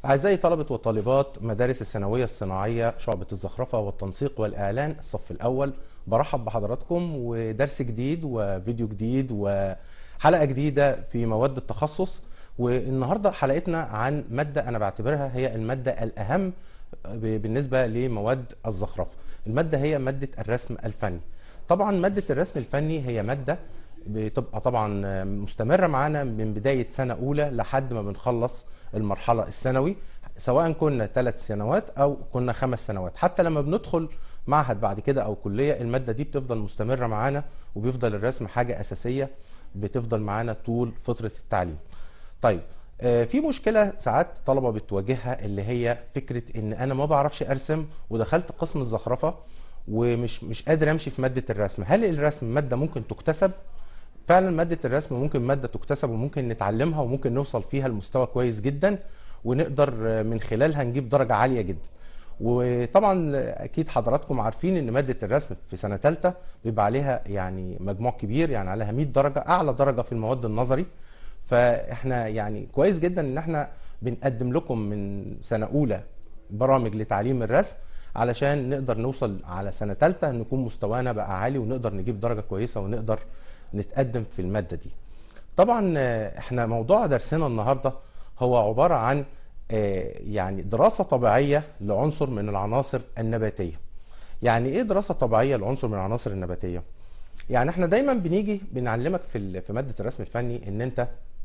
أعزائي طلبة وطالبات مدارس الثانوية الصناعية شعبة الزخرفة والتنسيق والإعلان الصف الأول برحب بحضراتكم ودرس جديد وفيديو جديد وحلقة جديدة في مواد التخصص والنهاردة حلقتنا عن مادة أنا بعتبرها هي المادة الأهم بالنسبة لمواد الزخرفة المادة هي مادة الرسم الفني طبعا مادة الرسم الفني هي مادة بتبقى طبعا مستمرة معانا من بداية سنة أولى لحد ما بنخلص المرحلة الثانوي سواء كنا ثلاث سنوات أو كنا خمس سنوات حتى لما بندخل معهد بعد كده أو كلية المادة دي بتفضل مستمرة معانا وبيفضل الرسم حاجة أساسية بتفضل معانا طول فترة التعليم طيب آه، في مشكلة ساعات طلبة بتواجهها اللي هي فكرة ان انا ما بعرفش ارسم ودخلت قسم الزخرفة ومش مش قادر امشي في مادة الرسم هل الرسم مادة ممكن تكتسب فعلا مادة الرسم ممكن مادة تكتسب وممكن نتعلمها وممكن نوصل فيها لمستوى كويس جدا ونقدر آه، من خلالها نجيب درجة عالية جدا وطبعا اكيد حضراتكم عارفين ان ماده الرسم في سنه ثالثه بيبقى عليها يعني مجموع كبير يعني عليها 100 درجه اعلى درجه في المواد النظري فاحنا يعني كويس جدا ان احنا بنقدم لكم من سنه اولى برامج لتعليم الرسم علشان نقدر نوصل على سنه ثالثه نكون مستوانا بقى عالي ونقدر نجيب درجه كويسه ونقدر نتقدم في الماده دي. طبعا آه، احنا موضوع درسنا النهارده هو عباره عن آه، يعني دراسه طبيعيه لعنصر من العناصر النباتيه. يعني ايه دراسه طبيعيه لعنصر من العناصر النباتيه؟ يعني احنا دايما بنيجي بنعلمك في ال- في ماده الرسم الفني ان انت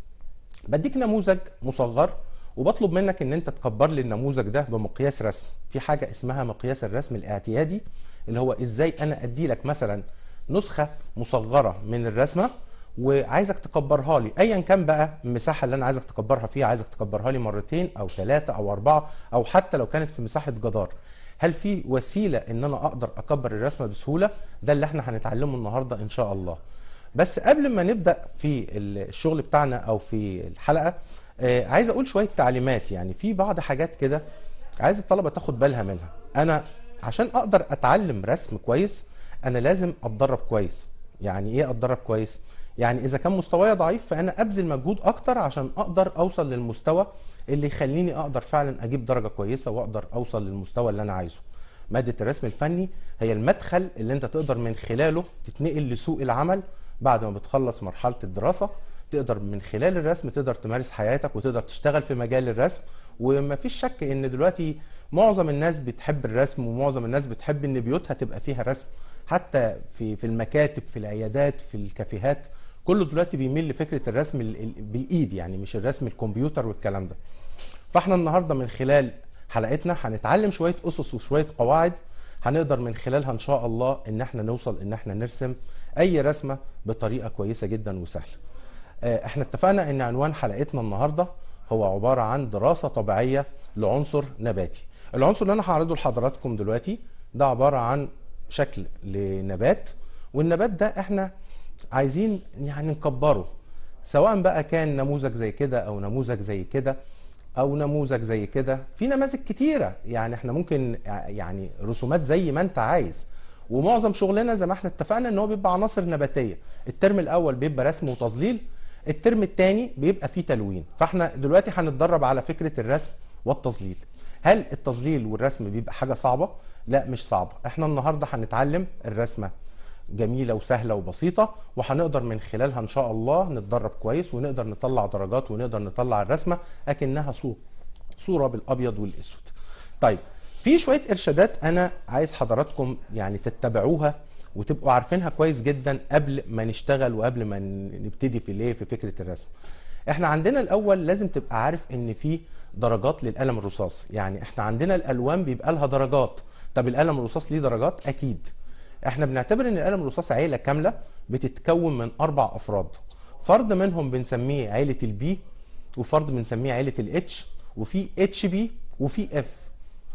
بديك نموذج مصغر وبطلب منك ان انت تكبر لي النموذج ده بمقياس رسم في حاجه اسمها مقياس الرسم الاعتيادي اللي هو ازاي انا ادي لك مثلا نسخه مصغره من الرسمه وعايزك تكبرها لي ايا كان بقى المساحه اللي انا عايزك تكبرها فيها عايزك تكبرها لي مرتين او ثلاثه او اربعه او حتى لو كانت في مساحه جدار هل في وسيله ان انا اقدر اكبر الرسمه بسهوله ده اللي احنا هنتعلمه النهارده ان شاء الله بس قبل ما نبدا في الشغل بتاعنا او في الحلقه آه، عايز اقول شويه تعليمات يعني في بعض حاجات كده عايز الطلبه تاخد بالها منها انا عشان اقدر اتعلم رسم كويس انا لازم اتدرب كويس يعني ايه اتدرب كويس يعني اذا كان مستواي ضعيف فانا ابذل مجهود اكتر عشان اقدر اوصل للمستوى اللي يخليني اقدر فعلا اجيب درجه كويسه واقدر اوصل للمستوى اللي انا عايزه ماده الرسم الفني هي المدخل اللي انت تقدر من خلاله تتنقل لسوق العمل بعد ما بتخلص مرحله الدراسه تقدر من خلال الرسم تقدر تمارس حياتك وتقدر تشتغل في مجال الرسم ومفيش شك ان دلوقتي معظم الناس بتحب الرسم ومعظم الناس بتحب ان بيوتها تبقى فيها رسم حتى في في المكاتب في العيادات في الكافيهات كله دلوقتي بيميل لفكره الرسم ال- ال- بالايد يعني مش الرسم الكمبيوتر والكلام ده فاحنا النهارده من خلال حلقتنا هنتعلم شويه اسس وشويه قواعد هنقدر من خلالها ان شاء الله ان احنا نوصل ان احنا نرسم اي رسمه بطريقه كويسه جدا وسهله آه، احنا اتفقنا ان عنوان حلقتنا النهارده هو عباره عن دراسه طبيعيه لعنصر نباتي العنصر اللي انا هعرضه لحضراتكم دلوقتي ده عباره عن شكل لنبات والنبات ده احنا عايزين يعني نكبره سواء بقى كان نموذج زي كده او نموذج زي كده او نموذج زي كده في نماذج كتيره يعني احنا ممكن يعني رسومات زي ما انت عايز ومعظم شغلنا زي ما احنا اتفقنا ان هو بيبقى عناصر نباتيه الترم الاول بيبقى رسم وتظليل الترم الثاني بيبقى فيه تلوين فاحنا دلوقتي هنتدرب على فكره الرسم والتظليل هل التظليل والرسم بيبقى حاجه صعبه لا مش صعبه احنا النهارده هنتعلم الرسمه جميله وسهله وبسيطه وهنقدر من خلالها ان شاء الله نتدرب كويس ونقدر نطلع درجات ونقدر نطلع الرسمه اكنها صوره صوره بالابيض والاسود طيب في شويه ارشادات انا عايز حضراتكم يعني تتبعوها وتبقوا عارفينها كويس جدا قبل ما نشتغل وقبل ما نبتدي في الايه في فكره الرسم احنا عندنا الاول لازم تبقى عارف ان في درجات للقلم الرصاص يعني احنا عندنا الالوان بيبقى لها درجات طب القلم الرصاص ليه درجات اكيد احنا بنعتبر ان القلم الرصاص عيله كامله بتتكون من اربع افراد فرد منهم بنسميه عيله البي وفرد بنسميه عيله الاتش وفي اتش بي وفي اف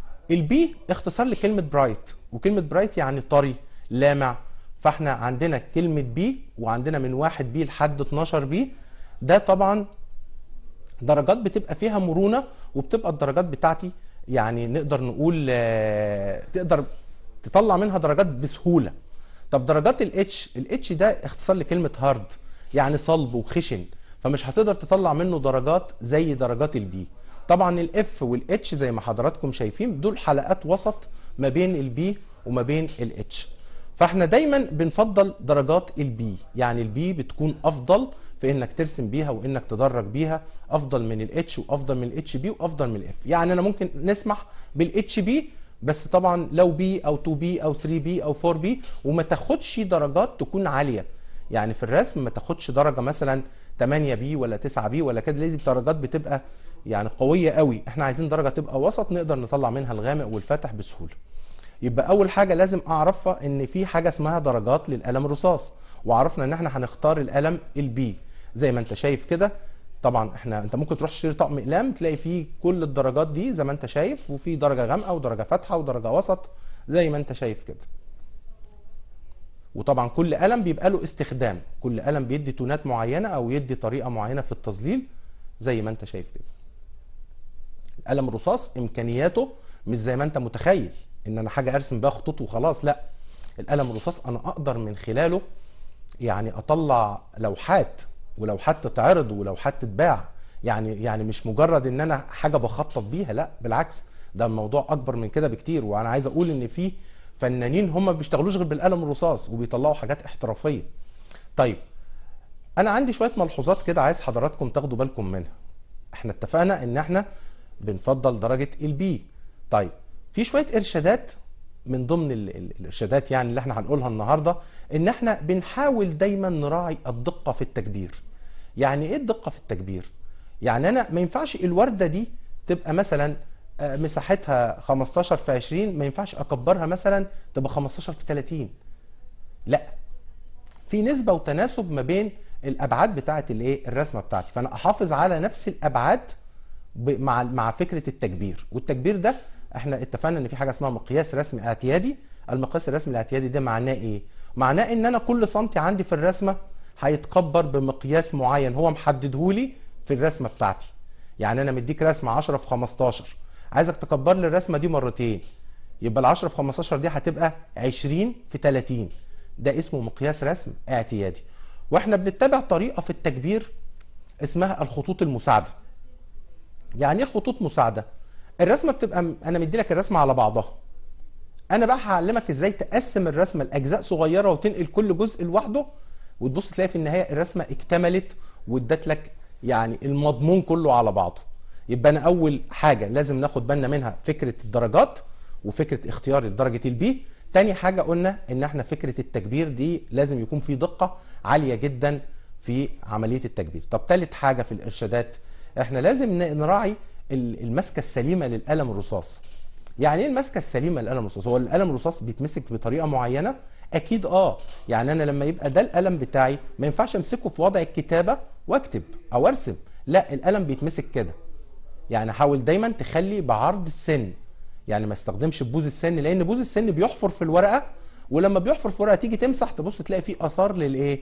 البي اختصار لكلمه برايت وكلمه برايت يعني طري لامع فاحنا عندنا كلمه بي وعندنا من واحد بي لحد 12 بي ده طبعا درجات بتبقى فيها مرونه وبتبقى الدرجات بتاعتي يعني نقدر نقول آه، تقدر تطلع منها درجات بسهوله طب درجات الاتش الاتش ده اختصار لكلمه هارد يعني صلب وخشن فمش هتقدر تطلع منه درجات زي درجات البي طبعا الاف والاتش زي ما حضراتكم شايفين دول حلقات وسط ما بين البي وما بين الاتش فاحنا دايما بنفضل درجات البي يعني البي بتكون افضل في انك ترسم بيها وانك تدرج بيها افضل من الاتش وافضل من الاتش بي وافضل من الاف يعني انا ممكن نسمح بالاتش بي بس طبعا لو بي او 2 بي او 3 بي او 4 بي وما تاخدش درجات تكون عاليه يعني في الرسم ما تاخدش درجه مثلا 8 بي ولا 9 بي ولا كده لازم درجات بتبقى يعني قويه قوي احنا عايزين درجه تبقى وسط نقدر نطلع منها الغامق والفاتح بسهوله يبقى اول حاجه لازم اعرفها ان في حاجه اسمها درجات للقلم الرصاص وعرفنا ان احنا هنختار القلم البي زي ما انت شايف كده طبعا احنا انت ممكن تروح تشتري طقم اقلام تلاقي فيه كل الدرجات دي زي ما انت شايف وفي درجه غامقه ودرجه فاتحه ودرجه وسط زي ما انت شايف كده وطبعا كل قلم بيبقى له استخدام كل قلم بيدي تونات معينه او يدي طريقه معينه في التظليل زي ما انت شايف كده القلم الرصاص امكانياته مش زي ما انت متخيل ان انا حاجه ارسم بيها خطوط وخلاص لا القلم الرصاص انا اقدر من خلاله يعني اطلع لوحات ولوحات تتعرض ولوحات تتباع يعني يعني مش مجرد ان انا حاجه بخطط بيها لا بالعكس ده الموضوع اكبر من كده بكتير وانا عايز اقول ان في فنانين هم ما بيشتغلوش غير بالقلم الرصاص وبيطلعوا حاجات احترافيه طيب انا عندي شويه ملحوظات كده عايز حضراتكم تاخدوا بالكم منها احنا اتفقنا ان احنا بنفضل درجه البي طيب في شويه ارشادات من ضمن ال- ال- الارشادات يعني اللي احنا هنقولها النهارده ان احنا بنحاول دايما نراعي الدقه في التكبير يعني ايه الدقه في التكبير يعني انا ما ينفعش الورده دي تبقى مثلا آه، مساحتها 15 في 20 ما ينفعش اكبرها مثلا تبقى 15 في 30 لا في نسبه وتناسب ما بين الابعاد بتاعه الايه الرسمه بتاعتي فانا احافظ على نفس الابعاد ب- مع مع فكره التكبير والتكبير ده احنا اتفقنا ان في حاجه اسمها مقياس رسمي اعتيادي المقياس الرسمي الاعتيادي ده معناه ايه معناه ان انا كل سنتي عندي في الرسمه هيتكبر بمقياس معين هو محددهولي في الرسمه بتاعتي يعني انا مديك رسمه 10 في 15 عايزك تكبر لي الرسمه دي مرتين يبقى ال 10 في 15 دي هتبقى 20 في 30 ده اسمه مقياس رسم اعتيادي واحنا بنتبع طريقه في التكبير اسمها الخطوط المساعده يعني ايه خطوط مساعده الرسمه بتبقى م- انا مدي لك الرسمه على بعضها انا بقى هعلمك ازاي تقسم الرسمه لاجزاء صغيره وتنقل كل جزء لوحده وتبص تلاقي في النهايه الرسمه اكتملت وادت لك يعني المضمون كله على بعضه يبقى انا اول حاجه لازم ناخد بالنا منها فكره الدرجات وفكره اختيار درجه البي تاني حاجه قلنا ان احنا فكره التكبير دي لازم يكون في دقه عاليه جدا في عمليه التكبير طب تالت حاجه في الارشادات احنا لازم ن- نراعي ال- المسكه السليمه للقلم الرصاص يعني ايه المسكه السليمه للقلم الرصاص هو القلم الرصاص بيتمسك بطريقه معينه اكيد اه يعني انا لما يبقى ده القلم بتاعي ما ينفعش امسكه في وضع الكتابه واكتب او ارسم لا القلم بيتمسك كده يعني حاول دايما تخلي بعرض السن يعني ما استخدمش بوز السن لان بوز السن بيحفر في الورقه ولما بيحفر في الورقه تيجي تمسح تبص تلاقي فيه اثار للايه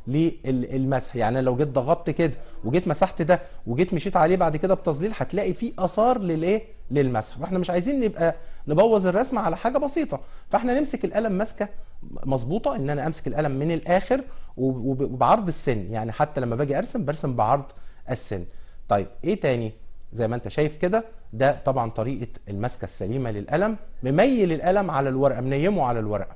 للمسح يعني لو جيت ضغطت كده وجيت مسحت ده وجيت مشيت عليه بعد كده بتظليل هتلاقي فيه اثار للايه للمسح فاحنا مش عايزين نبقى نبوظ الرسمه على حاجه بسيطه فاحنا نمسك القلم ماسكه مظبوطه ان انا امسك القلم من الاخر وب- وب- وبعرض السن يعني حتى لما باجي ارسم برسم بعرض السن طيب ايه تاني زي ما انت شايف كده ده طبعا طريقه المسكه السليمه للقلم مميل القلم على الورقه منيمه على الورقه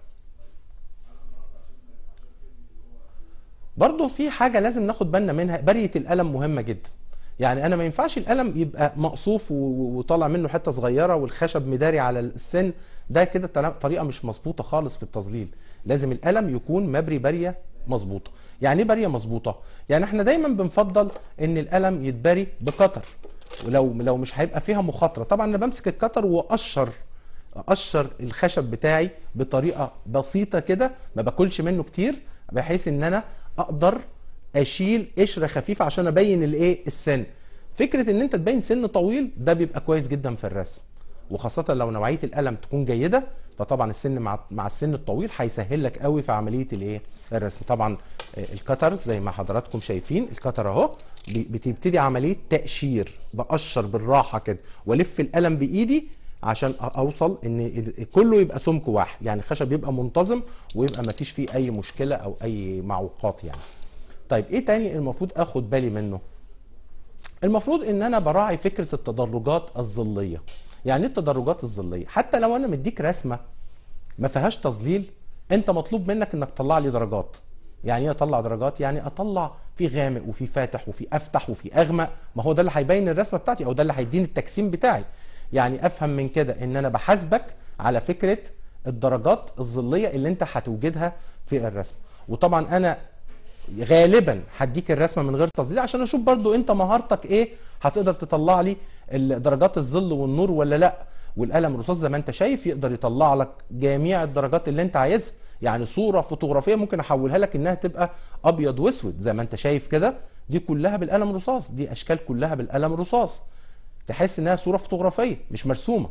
برضه في حاجه لازم ناخد بالنا منها بريه القلم مهمه جدا يعني انا ما ينفعش القلم يبقى مقصوف و- و- وطالع منه حته صغيره والخشب مداري على السن ده كده تلا- طريقه مش مظبوطه خالص في التظليل لازم القلم يكون مبري بريه مظبوطه يعني ايه بريه مظبوطه يعني احنا دايما بنفضل ان القلم يتبري بقطر ولو لو مش هيبقى فيها مخاطره طبعا انا بمسك القطر واقشر اقشر الخشب بتاعي بطريقه بسيطه كده ما باكلش منه كتير بحيث ان انا اقدر اشيل قشره خفيفه عشان ابين الايه السن فكره ان انت تبين سن طويل ده بيبقى كويس جدا في الرسم وخاصه لو نوعيه القلم تكون جيده فطبعا السن مع مع السن الطويل هيسهل لك قوي في عمليه الايه الرسم طبعا آه، الكترز زي ما حضراتكم شايفين الكتر اهو بي- بتبتدي عمليه تقشير بقشر بالراحه كده والف القلم بايدي عشان أ- اوصل ان ال- كله يبقى سمك واحد يعني الخشب يبقى منتظم ويبقى ما فيش فيه اي مشكله او اي معوقات يعني طيب ايه تاني المفروض اخد بالي منه المفروض ان انا براعي فكره التدرجات الظليه يعني ايه التدرجات الظليه حتى لو انا مديك رسمه ما فيهاش تظليل انت مطلوب منك انك تطلع لي درجات يعني ايه اطلع درجات يعني اطلع في غامق وفي فاتح وفي افتح وفي اغمق ما هو ده اللي هيبين الرسمه بتاعتي او ده اللي هيديني التجسيم بتاعي يعني افهم من كده ان انا بحاسبك على فكره الدرجات الظليه اللي انت هتوجدها في الرسمه وطبعا انا غالبا هديك الرسمه من غير تظليل عشان اشوف برضو انت مهارتك ايه هتقدر تطلع لي درجات الظل والنور ولا لا والقلم الرصاص زي ما انت شايف يقدر يطلع لك جميع الدرجات اللي انت عايزها يعني صوره فوتوغرافيه ممكن احولها لك انها تبقى ابيض واسود زي ما انت شايف كده دي كلها بالقلم الرصاص دي اشكال كلها بالقلم الرصاص تحس انها صوره فوتوغرافيه مش مرسومه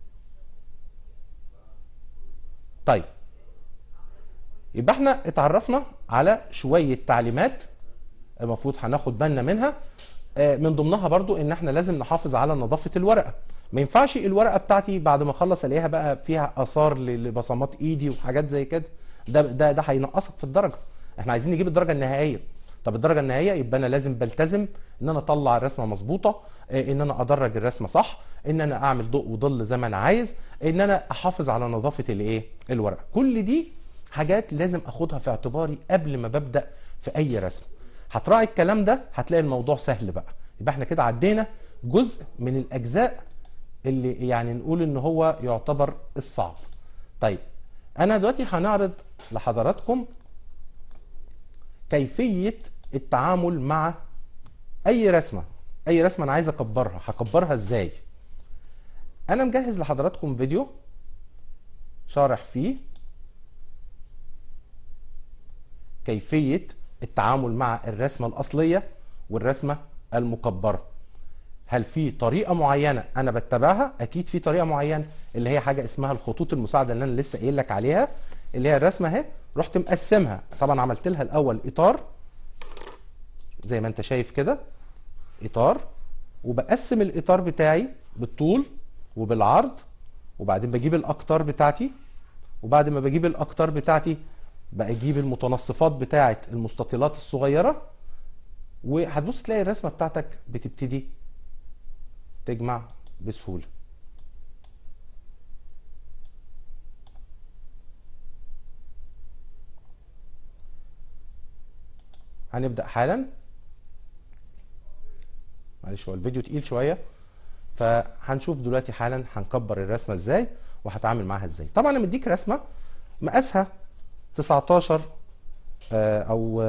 طيب يبقى احنا اتعرفنا على شويه تعليمات المفروض هناخد بالنا منها من ضمنها برضو ان احنا لازم نحافظ على نظافه الورقه ما ينفعش الورقه بتاعتي بعد ما اخلص الاقيها بقى فيها اثار لبصمات ايدي وحاجات زي كده ده ده ده هينقصك في الدرجه احنا عايزين نجيب الدرجه النهائيه طب الدرجه النهائيه يبقى انا لازم بلتزم ان انا اطلع الرسمه مظبوطه ان انا ادرج الرسمه صح ان انا اعمل ضوء وظل زي ما انا عايز ان انا احافظ على نظافه الايه الورقه كل دي حاجات لازم اخدها في اعتباري قبل ما ببدا في اي رسمه هتراعي الكلام ده هتلاقي الموضوع سهل بقى يبقى احنا كده عدينا جزء من الاجزاء اللي يعني نقول ان هو يعتبر الصعب طيب انا دلوقتي هنعرض لحضراتكم كيفيه التعامل مع اي رسمه اي رسمه انا عايز اكبرها هكبرها ازاي انا مجهز لحضراتكم فيديو شارح فيه كيفيه التعامل مع الرسمه الاصليه والرسمه المكبره هل في طريقه معينه انا بتبعها اكيد في طريقه معينه اللي هي حاجه اسمها الخطوط المساعده اللي انا لسه قايل لك عليها اللي هي الرسمه اهي رحت مقسمها طبعا عملت لها الاول اطار زي ما انت شايف كده اطار وبقسم الاطار بتاعي بالطول وبالعرض وبعدين بجيب الاقطار بتاعتي وبعد ما بجيب الاقطار بتاعتي بجيب المتنصفات بتاعه المستطيلات الصغيره وهتبص تلاقي الرسمه بتاعتك بتبتدي تجمع بسهوله هنبدا حالا معلش هو الفيديو تقيل شويه فهنشوف دلوقتي حالا هنكبر الرسمه ازاي وهتعامل معاها ازاي طبعا انا مديك رسمه مقاسها 19 او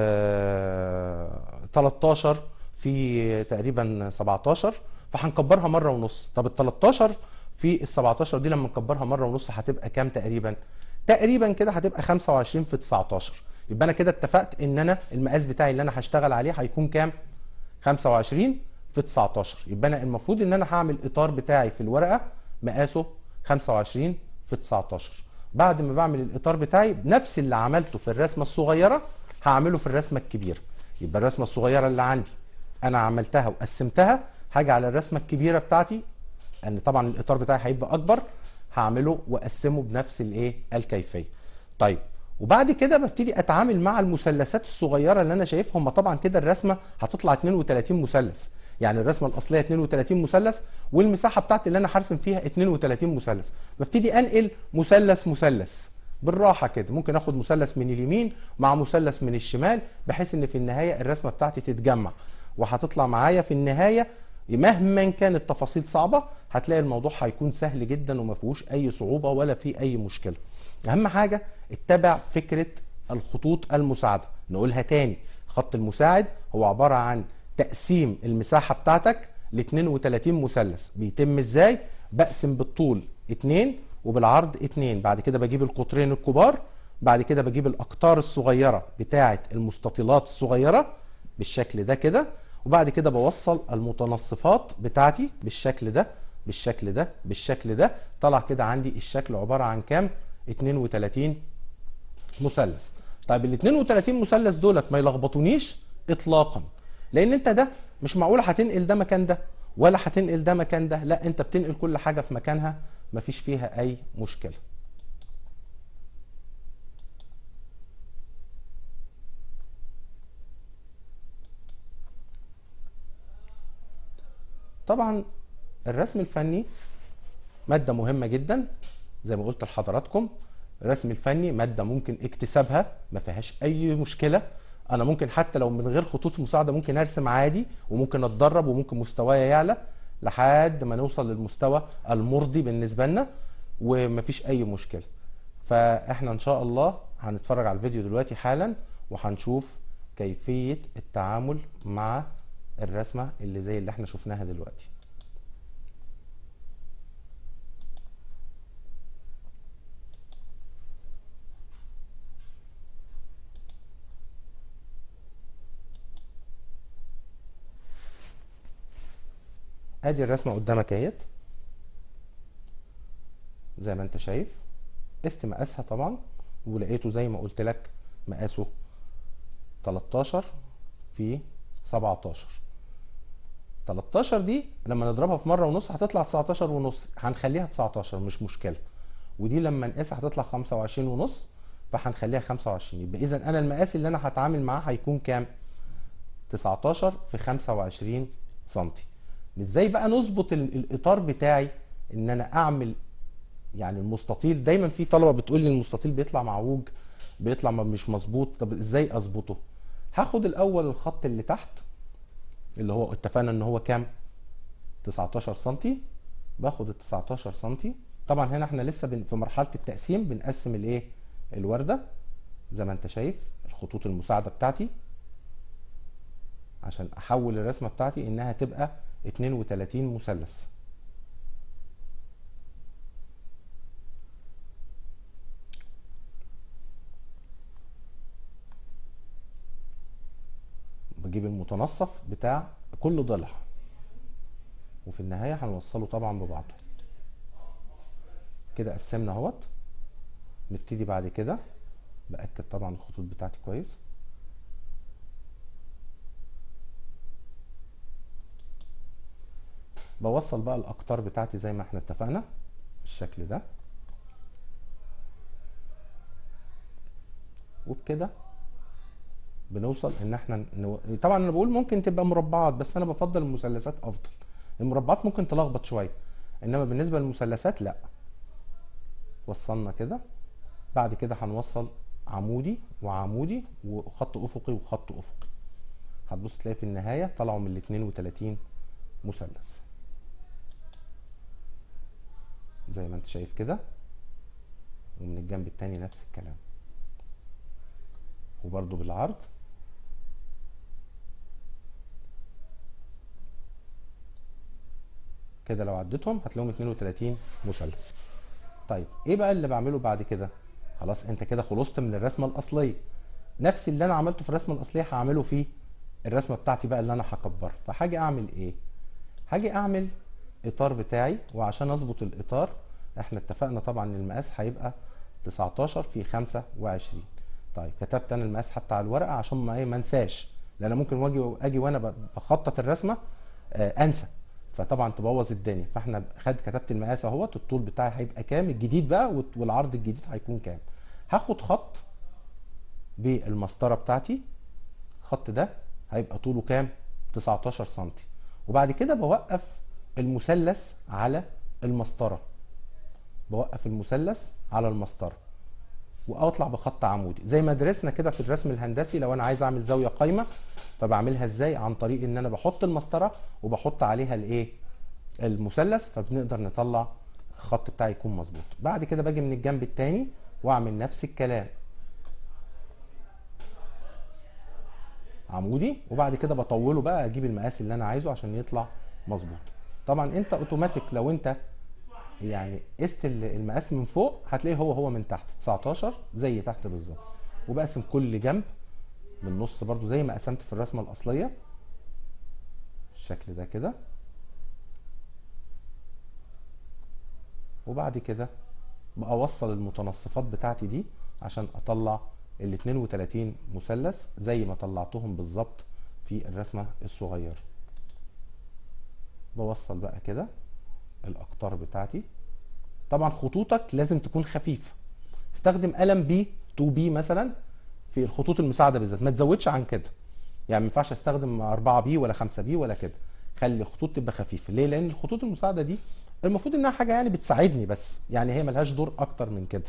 13 في تقريبا 17 فهنكبرها مره ونص طب ال 13 في ال 17 دي لما نكبرها مره ونص هتبقى كام تقريبا تقريبا كده هتبقى 25 في 19 يبقى انا كده اتفقت ان انا المقاس بتاعي اللي انا هشتغل عليه هيكون كام 25 في 19 يبقى انا المفروض ان انا هعمل اطار بتاعي في الورقه مقاسه 25 في 19 بعد ما بعمل الاطار بتاعي نفس اللي عملته في الرسمه الصغيره هعمله في الرسمه الكبيره يبقى الرسمه الصغيره اللي عندي انا عملتها وقسمتها هاجي على الرسمه الكبيره بتاعتي ان طبعا الاطار بتاعي هيبقى اكبر هعمله واقسمه بنفس الايه الكيفيه طيب وبعد كده ببتدي اتعامل مع المثلثات الصغيره اللي انا شايفهم طبعا كده الرسمه هتطلع 32 مثلث يعني الرسمه الاصليه 32 مثلث والمساحه بتاعتي اللي انا هرسم فيها 32 مثلث ببتدي انقل مثلث مثلث بالراحه كده ممكن اخد مثلث من اليمين مع مثلث من الشمال بحيث ان في النهايه الرسمه بتاعتي تتجمع وهتطلع معايا في النهايه مهما كانت التفاصيل صعبه هتلاقي الموضوع هيكون سهل جدا وما فيهوش اي صعوبه ولا فيه اي مشكله اهم حاجه اتبع فكره الخطوط المساعده نقولها تاني الخط المساعد هو عباره عن تقسيم المساحه بتاعتك ل 32 مثلث بيتم ازاي بقسم بالطول 2 وبالعرض 2 بعد كده بجيب القطرين الكبار بعد كده بجيب الاقطار الصغيره بتاعه المستطيلات الصغيره بالشكل ده كده وبعد كده بوصل المتنصفات بتاعتي بالشكل ده بالشكل ده بالشكل ده طلع كده عندي الشكل عباره عن كام 32 مثلث طيب ال 32 مثلث دولت ما يلخبطونيش اطلاقا لان انت ده مش معقول هتنقل ده مكان ده ولا هتنقل ده مكان ده لا انت بتنقل كل حاجه في مكانها مفيش فيها اي مشكله طبعا الرسم الفني مادة مهمة جدا زي ما قلت لحضراتكم الرسم الفني مادة ممكن اكتسابها ما فيهاش أي مشكلة أنا ممكن حتى لو من غير خطوط مساعدة ممكن أرسم عادي وممكن أتدرب وممكن مستواي يعلى لحد ما نوصل للمستوى المرضي بالنسبة لنا ومفيش أي مشكلة فإحنا إن شاء الله هنتفرج على الفيديو دلوقتي حالا وهنشوف كيفية التعامل مع الرسمة اللي زي اللي احنا شفناها دلوقتي ادي الرسمه قدامك اهيت زي ما انت شايف قست مقاسها طبعا ولقيته زي ما قلت لك مقاسه 13 في 17 13 دي لما نضربها في مره ونص هتطلع 19 ونص هنخليها 19 مش مشكله ودي لما نقيسها هتطلع 25 ونص فهنخليها 25 يبقى اذا انا المقاس اللي انا هتعامل معاه هيكون كام 19 في 25 سنتي ازاي بقى نظبط الاطار بتاعي ان انا اعمل يعني المستطيل دايما في طلبه بتقول لي المستطيل بيطلع معوج بيطلع مش مظبوط طب ازاي اظبطه هاخد الاول الخط اللي تحت اللي هو اتفقنا ان هو كام 19 سم باخد ال 19 سم طبعا هنا احنا لسه في مرحله التقسيم بنقسم الايه الورده زي ما انت شايف الخطوط المساعده بتاعتي عشان احول الرسمه بتاعتي انها تبقى 32 مثلث بجيب المتنصف بتاع كل ضلع وفي النهاية هنوصله طبعا ببعضه كده قسمنا اهوت نبتدي بعد كده بأكد طبعا الخطوط بتاعتي كويس بوصل بقى الاقطار بتاعتي زي ما احنا اتفقنا بالشكل ده وبكده بنوصل ان احنا نو... طبعا انا بقول ممكن تبقى مربعات بس انا بفضل المثلثات افضل المربعات ممكن تلخبط شويه انما بالنسبه للمثلثات لا وصلنا كده بعد كده هنوصل عمودي وعمودي وخط افقي وخط افقي هتبص تلاقي في النهايه طلعوا من ال 32 مثلث زي ما انت شايف كده ومن الجنب التاني نفس الكلام وبرضو بالعرض كده لو عديتهم هتلاقيهم 32 مثلث طيب ايه بقى اللي بعمله بعد كده خلاص انت كده خلصت من الرسمه الاصليه نفس اللي انا عملته في الرسمه الاصليه هعمله في الرسمه بتاعتي بقى اللي انا هكبرها فهاجي اعمل ايه هاجي اعمل اطار بتاعي وعشان اظبط الاطار احنا اتفقنا طبعا ان المقاس هيبقى 19 في 25 طيب كتبت انا المقاس حتى على الورقه عشان ما ايه ما انساش لان ممكن واجي اجي وانا بخطط الرسمه آه انسى فطبعا تبوظ الدنيا فاحنا خد كتبت المقاس اهوت الطول بتاعي هيبقى كام الجديد بقى والعرض الجديد هيكون كام هاخد خط بالمسطره بتاعتي الخط ده هيبقى طوله كام 19 سم وبعد كده بوقف المثلث على المسطره بوقف المثلث على المسطره واطلع بخط عمودي زي ما درسنا كده في الرسم الهندسي لو انا عايز اعمل زاويه قايمه فبعملها ازاي عن طريق ان انا بحط المسطره وبحط عليها الايه المثلث فبنقدر نطلع الخط بتاعي يكون مظبوط بعد كده باجي من الجنب التاني واعمل نفس الكلام عمودي وبعد كده بطوله بقى اجيب المقاس اللي انا عايزه عشان يطلع مظبوط طبعا انت اوتوماتيك لو انت يعني قست المقاس من فوق هتلاقيه هو هو من تحت 19 زي تحت بالظبط وبقسم كل جنب من النص برضو زي ما قسمت في الرسمه الاصليه بالشكل ده كده وبعد كده بقى اوصل المتنصفات بتاعتي دي عشان اطلع ال 32 مثلث زي ما طلعتهم بالظبط في الرسمه الصغيره بوصل بقى كده الاقطار بتاعتي طبعا خطوطك لازم تكون خفيفه استخدم قلم بي 2 بي مثلا في الخطوط المساعده بالذات ما تزودش عن كده يعني ما ينفعش استخدم 4 بي ولا 5 بي ولا كده خلي الخطوط تبقى خفيفه ليه لان الخطوط المساعده دي المفروض انها حاجه يعني بتساعدني بس يعني هي ملهاش دور اكتر من كده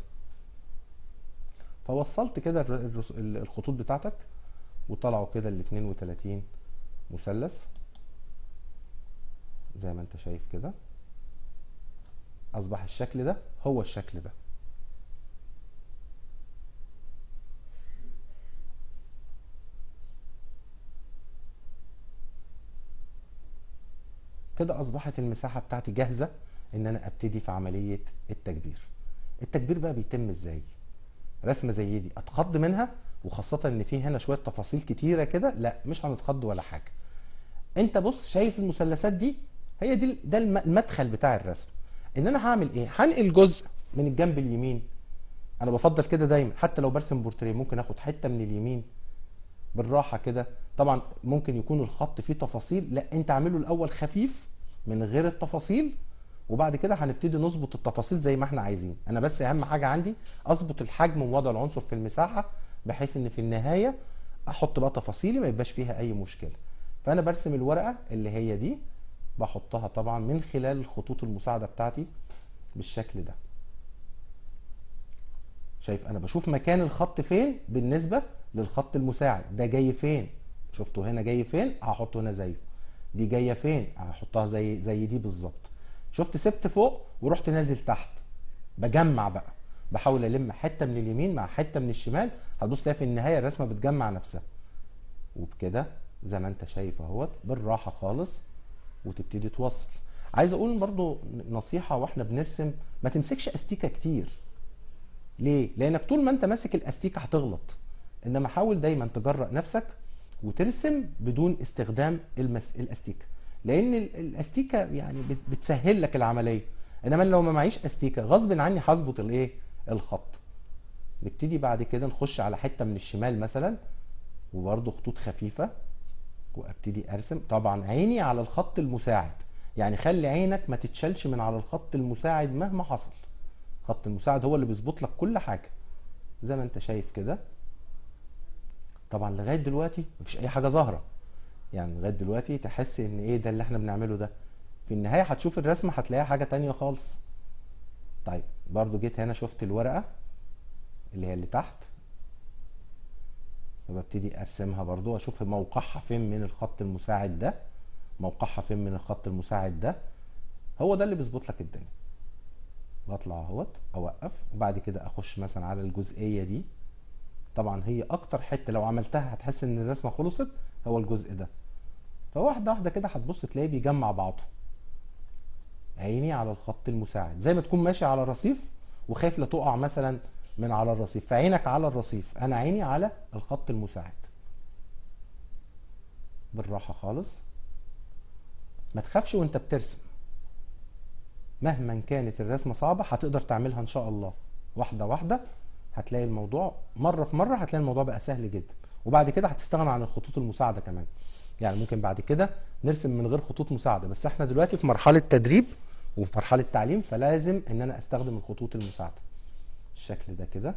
فوصلت كده الر- الرس- ال- الخطوط بتاعتك وطلعوا كده ال 32 مثلث زي ما انت شايف كده اصبح الشكل ده هو الشكل ده كده اصبحت المساحه بتاعتي جاهزه ان انا ابتدي في عمليه التكبير التكبير بقى بيتم ازاي رسمه زي دي اتخض منها وخاصه ان في هنا شويه تفاصيل كتيره كده لا مش هنتخض ولا حاجه انت بص شايف المثلثات دي هي دي ده الم- المدخل بتاع الرسم ان انا هعمل ايه هنقل جزء من الجنب اليمين انا بفضل كده دايما حتى لو برسم بورتريه ممكن اخد حته من اليمين بالراحه كده طبعا ممكن يكون الخط فيه تفاصيل لا انت اعمله الاول خفيف من غير التفاصيل وبعد كده هنبتدي نظبط التفاصيل زي ما احنا عايزين انا بس اهم حاجه عندي اظبط الحجم ووضع العنصر في المساحه بحيث ان في النهايه احط بقى تفاصيلي ما يبقاش فيها اي مشكله فانا برسم الورقه اللي هي دي بحطها طبعا من خلال الخطوط المساعده بتاعتي بالشكل ده شايف انا بشوف مكان الخط فين بالنسبه للخط المساعد ده جاي فين شفته هنا جاي فين هحطه هنا زيه دي جايه فين هحطها زي زي دي بالظبط شفت سبت فوق ورحت نازل تحت بجمع بقى بحاول الم حته من اليمين مع حته من الشمال هتبص تلاقي في النهايه الرسمه بتجمع نفسها وبكده زي ما انت شايف اهوت بالراحه خالص وتبتدي توصل عايز اقول برضو نصيحه واحنا بنرسم ما تمسكش استيكه كتير ليه لانك طول ما انت ماسك الاستيكه هتغلط انما حاول دايما تجرأ نفسك وترسم بدون استخدام المس... الاستيكه لان ال- الاستيكه يعني بت- بتسهل لك العمليه انما لو ما معيش استيكه غصب عني هظبط الايه الخط نبتدي بعد كده نخش على حته من الشمال مثلا وبرده خطوط خفيفه وابتدي ارسم طبعا عيني على الخط المساعد يعني خلي عينك ما تتشالش من على الخط المساعد مهما حصل خط المساعد هو اللي بيظبط لك كل حاجه زي ما انت شايف كده طبعا لغايه دلوقتي مفيش اي حاجه ظاهره يعني لغايه دلوقتي تحس ان ايه ده اللي احنا بنعمله ده في النهايه هتشوف الرسمه هتلاقيها حاجه تانية خالص طيب برضو جيت هنا شفت الورقه اللي هي اللي تحت فببتدي ارسمها برضو اشوف موقعها فين من الخط المساعد ده موقعها فين من الخط المساعد ده هو ده اللي بيظبط لك الدنيا بطلع اهوت اوقف وبعد كده اخش مثلا على الجزئيه دي طبعا هي اكتر حته لو عملتها هتحس ان الرسمه خلصت هو الجزء ده فواحده واحده كده هتبص تلاقيه بيجمع بعضه عيني على الخط المساعد زي ما تكون ماشي على رصيف وخايف لا تقع مثلا من على الرصيف فعينك على الرصيف انا عيني على الخط المساعد بالراحه خالص ما تخافش وانت بترسم مهما كانت الرسمه صعبه هتقدر تعملها ان شاء الله واحده واحده هتلاقي الموضوع مره في مره هتلاقي الموضوع بقى سهل جدا وبعد كده هتستغنى عن الخطوط المساعده كمان يعني ممكن بعد كده نرسم من غير خطوط مساعده بس احنا دلوقتي في مرحله تدريب وفي مرحله تعليم فلازم ان انا استخدم الخطوط المساعده الشكل ده كده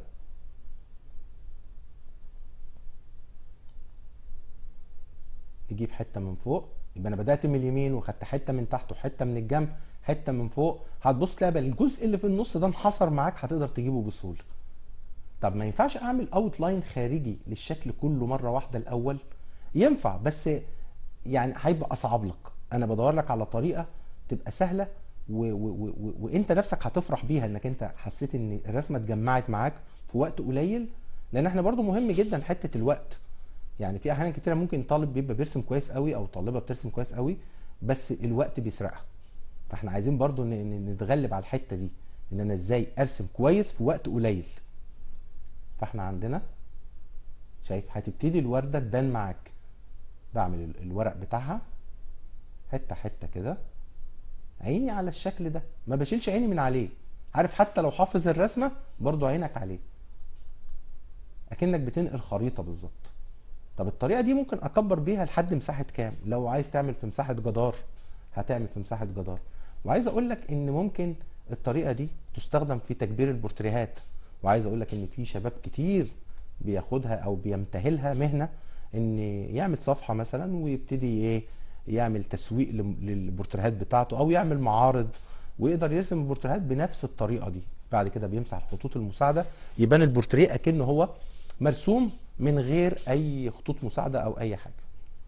نجيب حته من فوق يبقى انا بدات من اليمين وخدت حته من تحت وحته من الجنب حته من فوق هتبص تلاقي بقى الجزء اللي في النص ده انحصر معاك هتقدر تجيبه بسهوله طب ما ينفعش اعمل اوت لاين خارجي للشكل كله مره واحده الاول ينفع بس يعني هيبقى اصعب لك انا بدور لك على طريقه تبقى سهله و و و و وانت نفسك هتفرح بيها انك انت حسيت ان الرسمه اتجمعت معاك في وقت قليل لان احنا برضو مهم جدا حته الوقت يعني في احيان كتيره ممكن طالب بيبقى بيرسم كويس قوي او طالبه بترسم كويس قوي بس الوقت بيسرقها فاحنا عايزين برضو ن- ن- نتغلب على الحته دي ان انا ازاي ارسم كويس في وقت قليل فاحنا عندنا شايف هتبتدي الورده تبان معاك بعمل ال- الورق بتاعها حته حته كده عيني على الشكل ده ما بشيلش عيني من عليه عارف حتى لو حافظ الرسمه برضو عينك عليه اكنك بتنقل خريطه بالظبط طب الطريقه دي ممكن اكبر بيها لحد مساحه كام لو عايز تعمل في مساحه جدار هتعمل في مساحه جدار وعايز اقول لك ان ممكن الطريقه دي تستخدم في تكبير البورتريهات وعايز اقول لك ان في شباب كتير بياخدها او بيمتهلها مهنه ان يعمل صفحه مثلا ويبتدي ايه يعمل تسويق لم- للبورتريهات بتاعته او يعمل معارض ويقدر يرسم البورتريهات بنفس الطريقه دي بعد كده بيمسح الخطوط المساعده يبان البورتريه اكنه هو مرسوم من غير اي خطوط مساعده او اي حاجه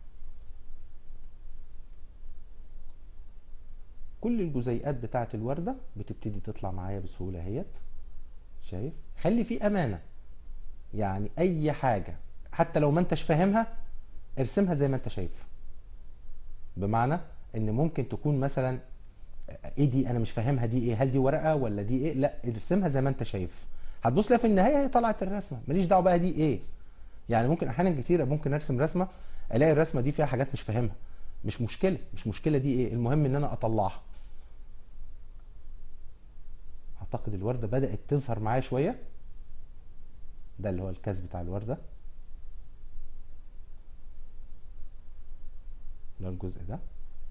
كل الجزيئات بتاعه الورده بتبتدي تطلع معايا بسهوله اهيت شايف خلي في امانه يعني اي حاجه حتى لو ما انتش فاهمها ارسمها زي ما انت شايف بمعنى ان ممكن تكون مثلا ايه دي انا مش فاهمها دي ايه هل دي ورقه ولا دي ايه لا ارسمها زي ما انت شايف هتبص لها في النهايه هي طلعت الرسمه ماليش دعوه بقى دي ايه يعني ممكن احيانا كتيره ممكن ارسم رسمه الاقي الرسمه دي فيها حاجات مش فاهمها مش مشكله مش مشكله دي ايه المهم ان انا اطلعها اعتقد الورده بدات تظهر معايا شويه ده اللي هو الكاس بتاع الورده اللي هو الجزء ده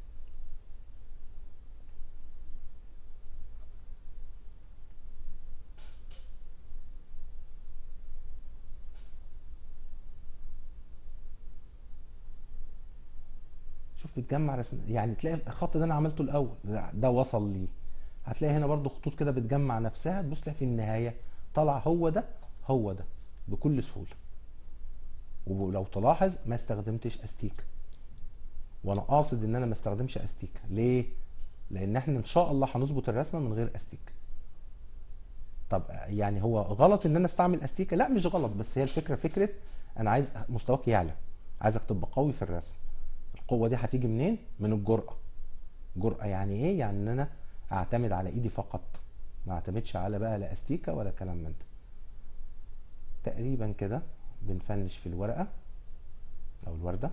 شوف بتجمع رسم يعني تلاقي الخط ده انا عملته الاول لا، ده وصل لي هتلاقي هنا برضو خطوط كده بتجمع نفسها تبص تلاقي في النهايه طلع هو ده هو ده بكل سهوله ولو تلاحظ ما استخدمتش استيكه وانا قاصد ان انا ما استخدمش استيكه ليه لان احنا ان شاء الله هنظبط الرسمه من غير استيكه طب يعني هو غلط ان انا استعمل استيكه لا مش غلط بس هي الفكره فكره انا عايز مستواك يعلى عايزك تبقى قوي في الرسم القوه دي هتيجي منين من الجرأه جرأه يعني ايه يعني ان انا اعتمد على ايدي فقط ما اعتمدش على بقى لا استيكه ولا كلام من ده تقريبا كده بنفنش في الورقه او الورده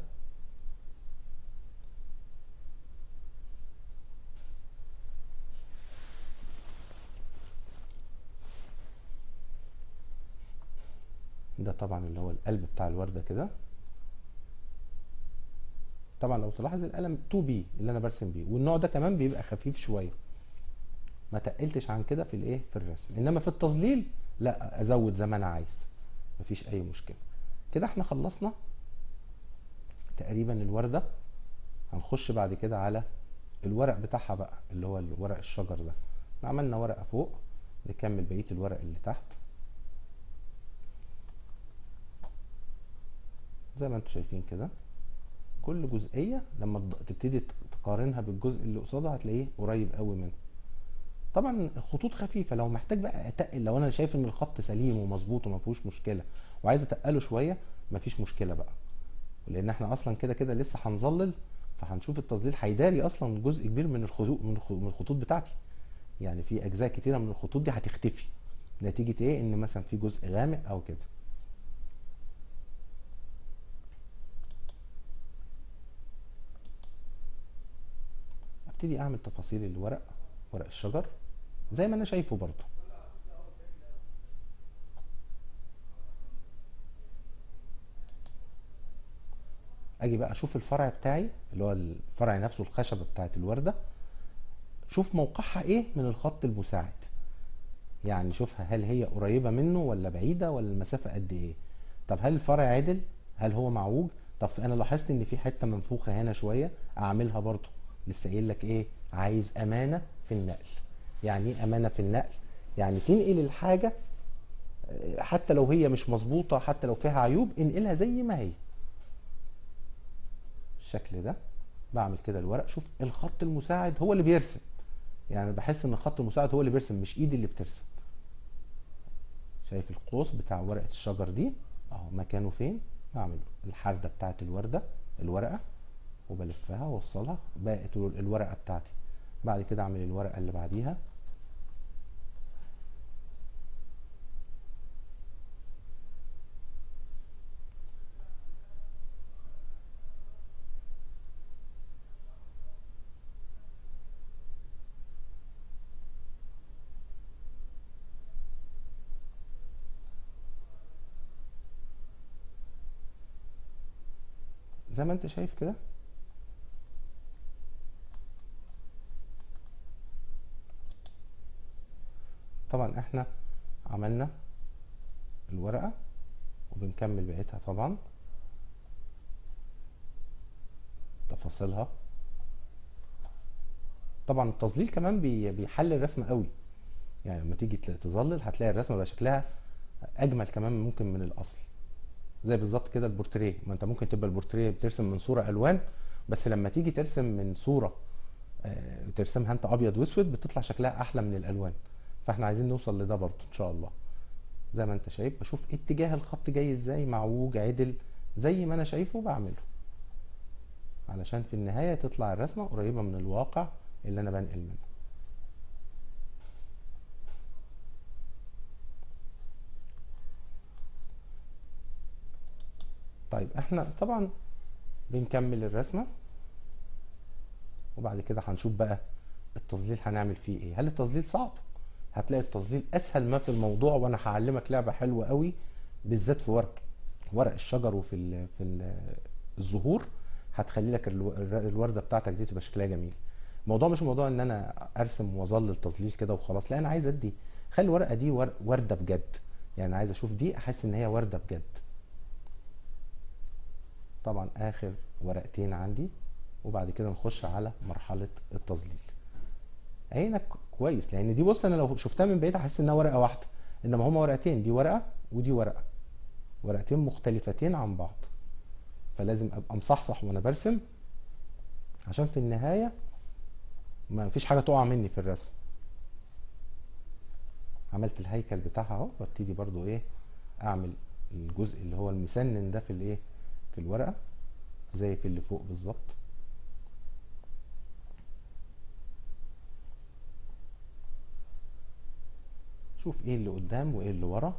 ده طبعا اللي هو القلب بتاع الورده كده طبعا لو تلاحظ القلم 2 بي اللي انا برسم بيه والنوع ده كمان بيبقى خفيف شويه ما تقلتش عن كده في الايه في الرسم انما في التظليل لا ازود زي ما انا عايز مفيش اي مشكله كده احنا خلصنا تقريبا الورده هنخش بعد كده على الورق بتاعها بقى اللي هو ورق الشجر ده احنا عملنا ورقه فوق نكمل بقيه الورق اللي تحت زي ما انتم شايفين كده كل جزئيه لما تض- تبتدي ت- تقارنها بالجزء اللي قصادها هتلاقيه قريب قوي منه طبعا الخطوط خفيفه لو محتاج بقى اتقل لو انا شايف ان الخط سليم ومظبوط وما فيهوش مشكله وعايز اتقله شويه مفيش مشكله بقى لان احنا اصلا كده كده لسه هنظلل فهنشوف التظليل هيداري اصلا جزء كبير من الخطوط من الخ- من الخطوط بتاعتي يعني في اجزاء كتيره من الخطوط دي هتختفي نتيجه ايه ان مثلا في جزء غامق او كده ابتدي اعمل تفاصيل الورق ورق الشجر زي ما انا شايفه برضو اجي بقى اشوف الفرع بتاعي اللي هو الفرع نفسه الخشبه بتاعت الورده شوف موقعها ايه من الخط المساعد يعني شوفها هل هي قريبه منه ولا بعيده ولا المسافه قد ايه طب هل الفرع عدل هل هو معوج طب انا لاحظت ان في حته منفوخه هنا شويه اعملها برضو لسه قايل لك ايه عايز امانه في النقل يعني ايه امانه في النقل يعني تنقل الحاجه آه، حتى لو هي مش مظبوطه حتى لو فيها عيوب انقلها زي ما هي الشكل ده بعمل كده الورق شوف الخط المساعد هو اللي بيرسم يعني بحس ان الخط المساعد هو اللي بيرسم مش ايدي اللي بترسم شايف القوس بتاع ورقه الشجر دي اهو مكانه فين بعمل الحرده بتاعت الورده الورقه وبلفها واوصلها بقت الورقه بتاعتي بعد كده اعمل الورقه اللي بعديها زي ما انت شايف كده طبعا احنا عملنا الورقة وبنكمل بقيتها طبعا تفاصيلها طبعا التظليل كمان بي- بيحلل الرسمه قوي يعني لما تيجي تل- تظلل هتلاقي الرسمه بقى شكلها اجمل كمان ممكن من الاصل زي بالظبط كده البورتريه ما انت ممكن تبقى البورتريه بترسم من صوره الوان بس لما تيجي ترسم من صوره آه، ترسمها انت ابيض واسود بتطلع شكلها احلى من الالوان فاحنا عايزين نوصل لده برضه ان شاء الله زي ما انت شايف بشوف اتجاه الخط جاي ازاي معوج عدل زي ما انا شايفه بعمله علشان في النهاية تطلع الرسمة قريبة من الواقع اللي انا بنقل منه طيب احنا طبعا بنكمل الرسمة وبعد كده هنشوف بقى التظليل هنعمل فيه ايه هل التظليل صعب هتلاقي التظليل اسهل ما في الموضوع وانا هعلمك لعبة حلوة قوي بالذات في ورق ورق الشجر وفي ال في ال الزهور هتخلي لك الو- الر- الوردة بتاعتك دي تبقى شكلها جميل الموضوع مش موضوع ان انا ارسم واظلل تظليل كده وخلاص لا انا عايز ادي خلي الورقة دي ور- وردة بجد يعني عايز اشوف دي احس ان هي وردة بجد طبعا اخر ورقتين عندي وبعد كده نخش على مرحلة التظليل عينك كويس لان دي بص انا لو شفتها من بعيد احس انها ورقة واحدة انما هما ورقتين دي ورقة ودي ورقة ورقتين مختلفتين عن بعض فلازم ابقى مصحصح وانا برسم عشان في النهاية ما فيش حاجة تقع مني في الرسم عملت الهيكل بتاعها اهو وابتدي برضو ايه اعمل الجزء اللي هو المسنن ده في الايه في الورقة زي في اللي فوق بالظبط شوف ايه اللي قدام وايه اللي ورا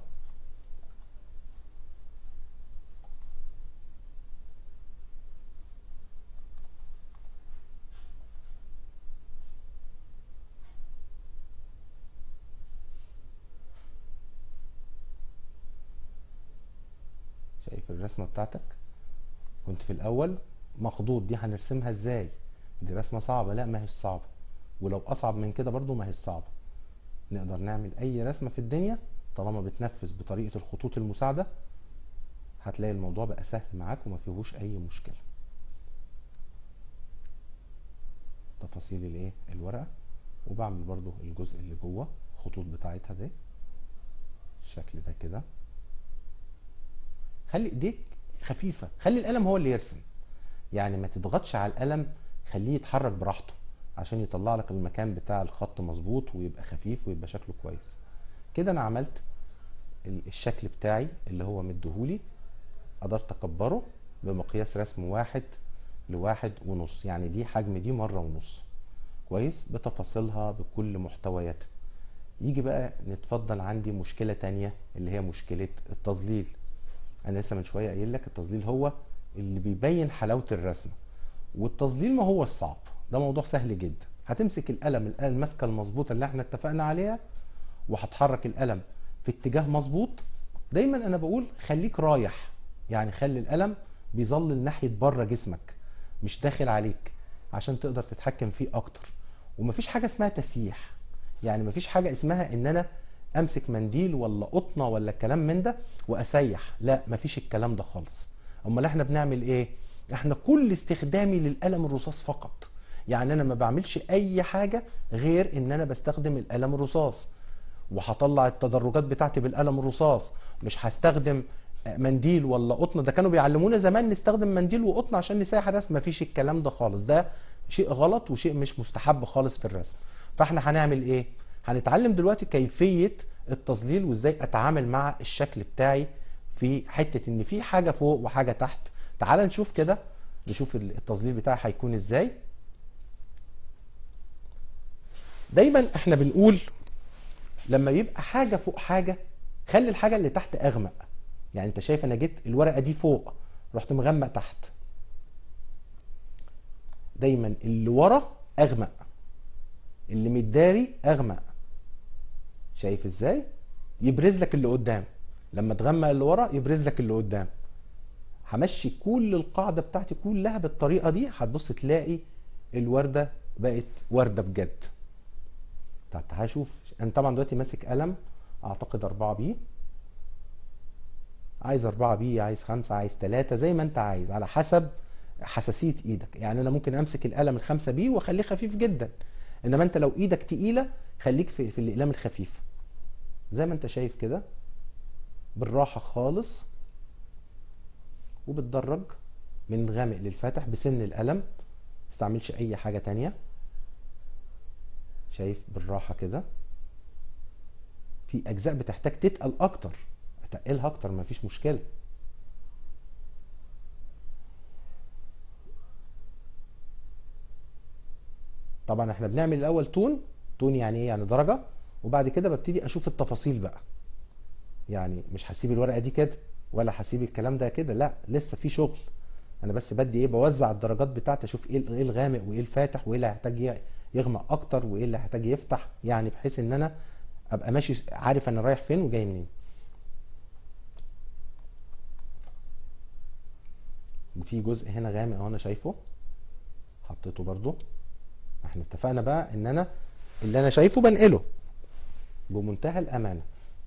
شايف الرسمة بتاعتك كنت في الاول مخضوض دي هنرسمها ازاي دي رسمة صعبة لا ما هيش صعبة ولو اصعب من كده برضو ما هيش صعبة نقدر نعمل اي رسمة في الدنيا طالما بتنفذ بطريقة الخطوط المساعدة هتلاقي الموضوع بقى سهل معاك وما فيهوش اي مشكلة تفاصيل الايه الورقة وبعمل برضو الجزء اللي جوه الخطوط بتاعتها دي الشكل ده كده خلي ايديك خفيفة خلي القلم هو اللي يرسم يعني ما تضغطش على القلم خليه يتحرك براحته عشان يطلع لك المكان بتاع الخط مظبوط ويبقى خفيف ويبقى شكله كويس كده انا عملت ال- الشكل بتاعي اللي هو مديهولي قدرت اكبره بمقياس رسم واحد لواحد ونص يعني دي حجم دي مرة ونص كويس بتفاصيلها بكل محتوياتها يجي بقى نتفضل عندي مشكلة تانية اللي هي مشكلة التظليل انا لسه من شوية قايل لك التظليل هو اللي بيبين حلاوة الرسمة والتظليل ما هو الصعب ده موضوع سهل جدا هتمسك القلم القلم الماسكة المظبوطة اللي احنا اتفقنا عليها وهتحرك القلم في اتجاه مظبوط دايما انا بقول خليك رايح يعني خلي القلم بيظلل ناحية بره جسمك مش داخل عليك عشان تقدر تتحكم فيه اكتر ومفيش حاجة اسمها تسييح يعني مفيش حاجة اسمها ان انا امسك منديل ولا قطنة ولا الكلام من ده واسيح لا مفيش الكلام ده خالص امال احنا بنعمل ايه احنا كل استخدامي للقلم الرصاص فقط يعني انا ما بعملش اي حاجة غير ان انا بستخدم القلم الرصاص وهطلع التدرجات بتاعتي بالقلم الرصاص مش هستخدم منديل ولا قطن ده كانوا بيعلمونا زمان نستخدم منديل وقطن عشان نسيح الرسم مفيش الكلام ده خالص ده شيء غلط وشيء مش مستحب خالص في الرسم فاحنا هنعمل ايه هنتعلم دلوقتي كيفية التظليل وازاي اتعامل مع الشكل بتاعي في حتة ان في حاجة فوق وحاجة تحت تعال نشوف كده نشوف التظليل بتاعي هيكون ازاي دايما احنا بنقول لما يبقى حاجة فوق حاجة خلي الحاجة اللي تحت أغمق يعني أنت شايف أنا جيت الورقة دي فوق رحت مغمق تحت دايما اللي ورا أغمق اللي متداري أغمق شايف إزاي؟ يبرز لك اللي قدام لما تغمق اللي ورا يبرز لك اللي قدام همشي كل القاعدة بتاعتي كلها بالطريقة دي هتبص تلاقي الوردة بقت وردة بجد طب تعالى شوف انا طبعا دلوقتي ماسك قلم اعتقد 4 بي عايز 4 بي عايز 5 عايز 3 زي ما انت عايز على حسب حساسية ايدك يعني انا ممكن امسك القلم ال 5 بي واخليه خفيف جدا انما انت لو ايدك تقيله خليك في في الاقلام الخفيفه زي ما انت شايف كده بالراحه خالص وبتدرج من الغامق للفاتح بسن القلم متستعملش اي حاجه تانية شايف بالراحه كده في اجزاء بتحتاج تتقل اكتر اتقلها اكتر مفيش مشكله طبعا احنا بنعمل الاول تون تون يعني ايه يعني درجه وبعد كده ببتدي اشوف التفاصيل بقى يعني مش هسيب الورقه دي كده ولا هسيب الكلام ده كده لا لسه في شغل انا بس بدي ايه بوزع الدرجات بتاعتي اشوف ايه ايه الغامق وايه الفاتح وايه اللي هيحتاج يغمق اكتر وايه اللي هيحتاج يفتح يعني بحيث ان انا ابقى ماشي عارف انا رايح فين وجاي منين وفي جزء هنا غامق اهو انا شايفه حطيته برضو احنا اتفقنا بقى ان انا اللي انا شايفه بنقله بمنتهى الامانه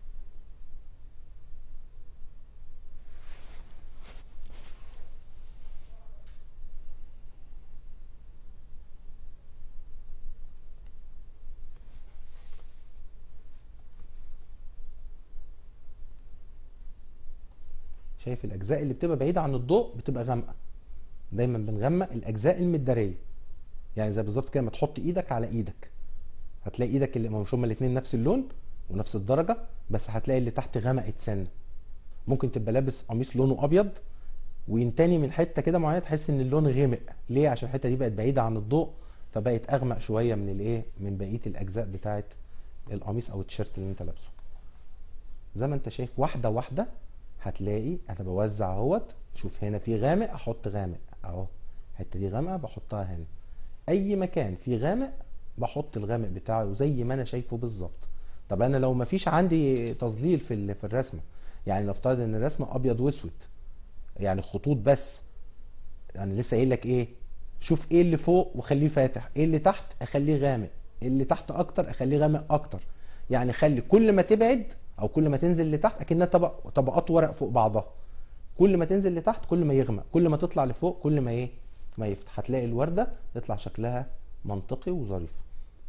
شايف الاجزاء اللي بتبقى بعيده عن الضوء بتبقى غامقه دايما بنغمق الاجزاء المداريه يعني زي بالظبط كده ما تحط ايدك على ايدك هتلاقي ايدك اللي مش هما الاثنين نفس اللون ونفس الدرجه بس هتلاقي اللي تحت غمقت سنه ممكن تبقى لابس قميص لونه ابيض وينتني من حته كده معينه تحس ان اللون غمق ليه عشان الحته دي بقت بعيده عن الضوء فبقت اغمق شويه من الايه من بقيه الاجزاء بتاعه القميص او التيشيرت اللي انت لابسه زي ما انت شايف واحده واحده هتلاقي انا بوزع اهوت شوف هنا في غامق احط غامق اهو الحته دي غامقه بحطها هنا اي مكان فيه غامق بحط الغامق بتاعه زي ما انا شايفه بالظبط طب انا لو مفيش عندي تظليل في في الرسمه يعني نفترض ان الرسمه ابيض واسود يعني خطوط بس يعني لسه قايل لك ايه شوف ايه اللي فوق وخليه فاتح ايه اللي تحت اخليه غامق اللي تحت اكتر اخليه غامق اكتر يعني خلي كل ما تبعد او كل ما تنزل لتحت اكنها طبق طبقات ورق فوق بعضها كل ما تنزل لتحت كل ما يغمق كل ما تطلع لفوق كل ما ايه ما يفتح هتلاقي الورده يطلع شكلها منطقي وظريف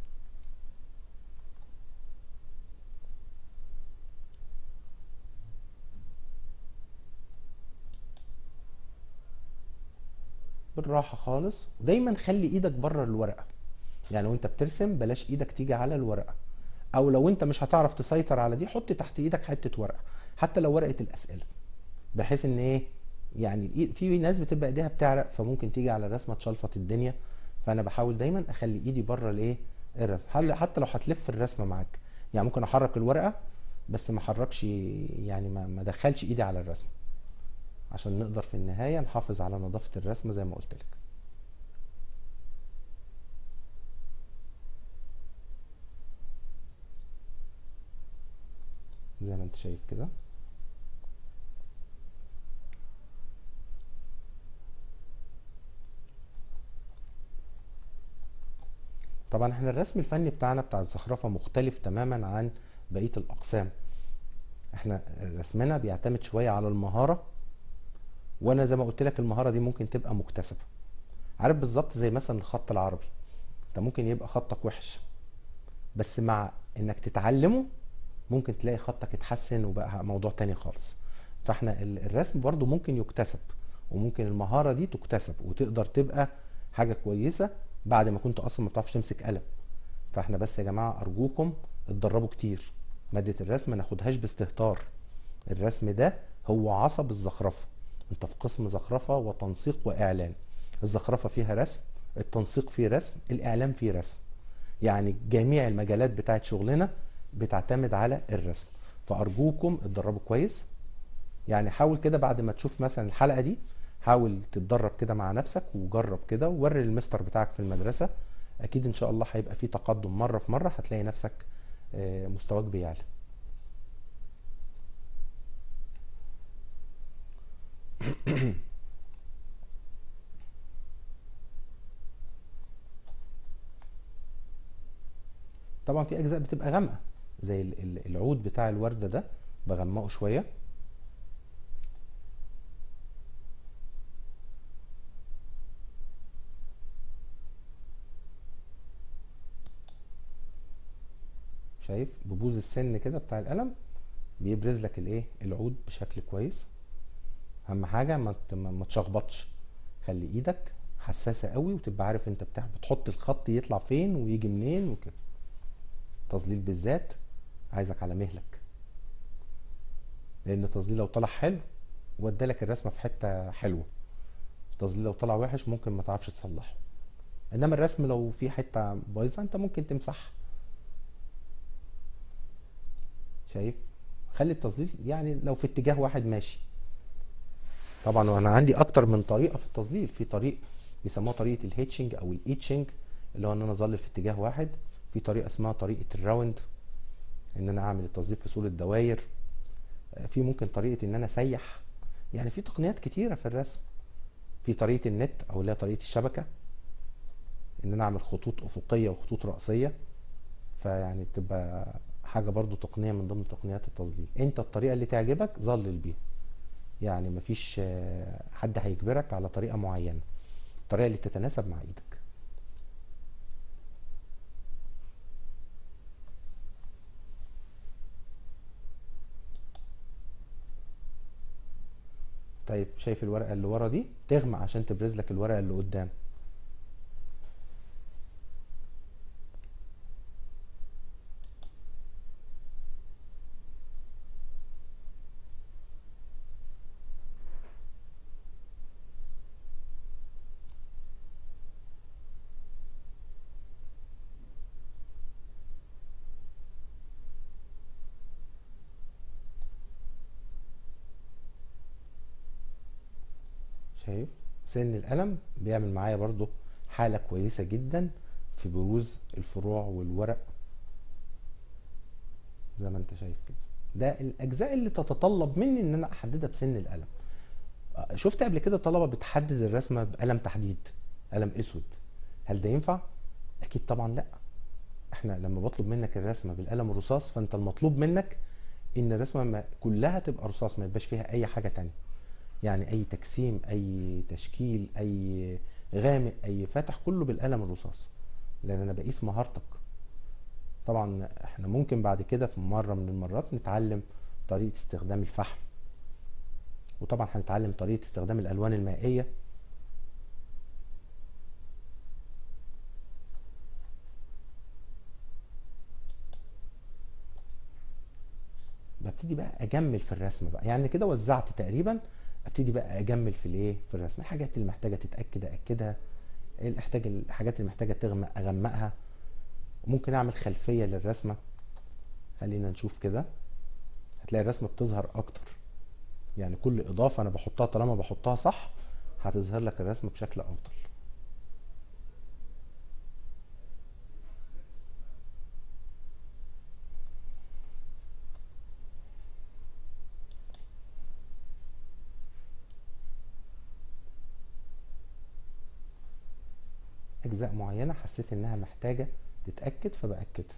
بالراحه خالص ودايما خلي ايدك بره الورقه يعني وانت بترسم بلاش ايدك تيجي على الورقه او لو انت مش هتعرف تسيطر على دي حط تحت ايدك حته ورقه حتى لو ورقه الاسئله بحيث ان ايه يعني في ناس بتبقى ايديها بتعرق فممكن تيجي على الرسمه تشلفط الدنيا فانا بحاول دايما اخلي ايدي بره الايه الرسم حتى لو هتلف الرسمه معاك يعني ممكن احرك الورقه بس ما احركش يعني ما ما ادخلش ايدي على الرسمه عشان نقدر في النهايه نحافظ على نظافه الرسمه زي ما قلت لك زي ما انت شايف كده طبعا احنا الرسم الفني بتاعنا بتاع الزخرفه مختلف تماما عن بقيه الاقسام احنا رسمنا بيعتمد شويه على المهاره وانا زي ما قلت لك المهاره دي ممكن تبقى مكتسبه عارف بالظبط زي مثلا الخط العربي انت ممكن يبقى خطك وحش بس مع انك تتعلمه ممكن تلاقي خطك اتحسن وبقى موضوع تاني خالص فاحنا الرسم برضو ممكن يكتسب وممكن المهارة دي تكتسب وتقدر تبقى حاجة كويسة بعد ما كنت اصلا ما بتعرفش تمسك قلم فاحنا بس يا جماعة ارجوكم اتدربوا كتير مادة الرسم ما ناخدهاش باستهتار الرسم ده هو عصب الزخرفة انت في قسم زخرفة وتنسيق واعلان الزخرفة فيها رسم التنسيق فيه رسم الاعلام فيه رسم يعني جميع المجالات بتاعت شغلنا بتعتمد على الرسم فارجوكم اتدربوا كويس يعني حاول كده بعد ما تشوف مثلا الحلقه دي حاول تتدرب كده مع نفسك وجرب كده ووري المستر بتاعك في المدرسه اكيد ان شاء الله هيبقى في تقدم مره في مره هتلاقي نفسك مستواك بيعلى طبعا في اجزاء بتبقى غامقه زي العود بتاع الوردة ده بغمقه شوية شايف ببوز السن كده بتاع القلم بيبرز لك الايه العود بشكل كويس اهم حاجه ما ت- ما ما تشخبطش خلي ايدك حساسه قوي وتبقى عارف انت بتاع بتحط الخط يطلع فين ويجي منين وكده تظليل بالذات عايزك على مهلك لان التظليل لو طلع حلو ودالك الرسمه في حته حلوه التظليل لو طلع وحش ممكن ما تعرفش تصلحه انما الرسم لو في حته بايظه انت ممكن تمسحها شايف خلي التظليل يعني لو في اتجاه واحد ماشي طبعا وانا عندي اكتر من طريقه في التظليل في طريق بيسموها طريقه الهيتشنج او الايتشنج اللي هو ان انا اظلل في اتجاه واحد في طريقه اسمها طريقه الراوند ان انا اعمل التظليل في صوره دواير في ممكن طريقه ان انا اسيح يعني في تقنيات كتيره في الرسم في طريقه النت او اللي هي طريقه الشبكه ان انا اعمل خطوط افقيه وخطوط رأسيه فيعني بتبقى حاجه برضو تقنيه من ضمن تقنيات التظليل انت الطريقه اللي تعجبك ظلل بيها يعني مفيش آه، حد هيجبرك على طريقه معينه الطريقه اللي تتناسب مع ايدك طيب شايف الورقه اللي ورا دي تغمق عشان تبرز لك الورقه اللي قدام شايف سن القلم بيعمل معايا برضو حالة كويسة جدا في بروز الفروع والورق زي ما انت شايف كده ده الاجزاء اللي تتطلب مني ان انا احددها بسن القلم آه، شفت قبل كده طلبة بتحدد الرسمة بقلم تحديد قلم اسود هل ده ينفع اكيد طبعا لا احنا لما بطلب منك الرسمة بالقلم الرصاص فانت المطلوب منك ان الرسمة ما كلها تبقى رصاص ما يبقاش فيها اي حاجة تانية يعني اي تجسيم اي تشكيل اي غامق اي فاتح كله بالقلم الرصاص لان انا بقيس مهارتك طبعا احنا ممكن بعد كده في مرة من المرات نتعلم طريقة استخدام الفحم وطبعا هنتعلم طريقة استخدام الالوان المائية ببتدي بقى اجمل في الرسم بقى يعني كده وزعت تقريبا ابتدي بقى اجمل في الايه في الرسم الحاجات اللي محتاجه تتاكد ااكدها الحاجات الحاجات اللي محتاجه تغمق اغمقها ممكن اعمل خلفيه للرسمه خلينا نشوف كده هتلاقي الرسمه بتظهر اكتر يعني كل اضافه انا بحطها طالما بحطها صح هتظهر لك الرسمه بشكل افضل اجزاء معينه حسيت انها محتاجه تتاكد فباكدها